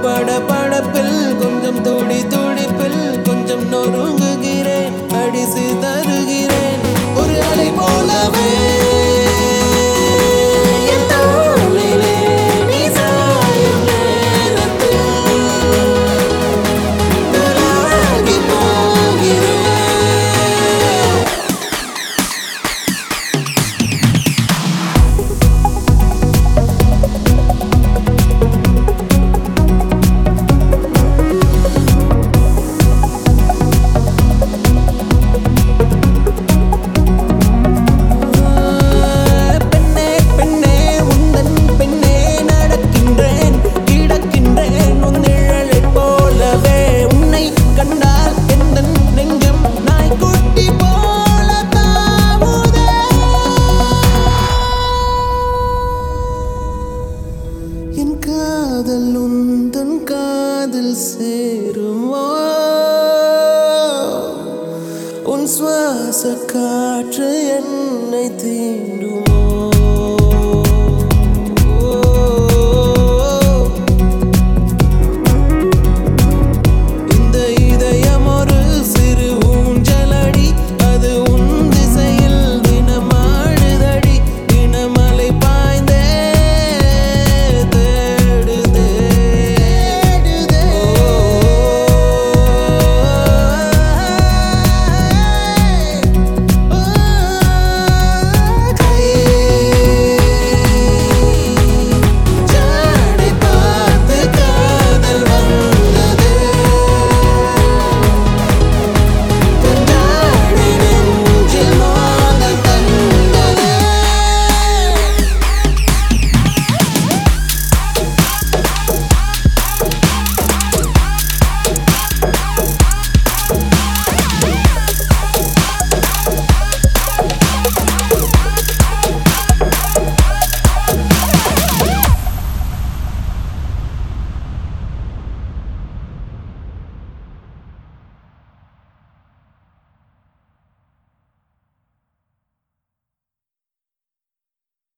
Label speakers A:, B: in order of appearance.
A: பட படப்பில் கொஞ்சம் துடி துடிப்பில் கொஞ்சம் நொறுங்குகிறேன் அடிசு தருகிறேன் ஒரு அலை போலவே என் தோளிலே நீ சாயும் நேரத்தில் நல்லாகி போகிறேன் பெண்ணே பெண்ணே உந்தன் பெண்ணே நடக்கின்றேன் கிடக்கின்றேன் உன் நிழலைப் போலவே உன்னை கண்டால் எந்தன் நெஞ்சம் நாய்க்குட்டி போல தாவுதே என் காதல் உந்தன் காதில் சேருமோ உன் சுவாச காற்று என்னை தீ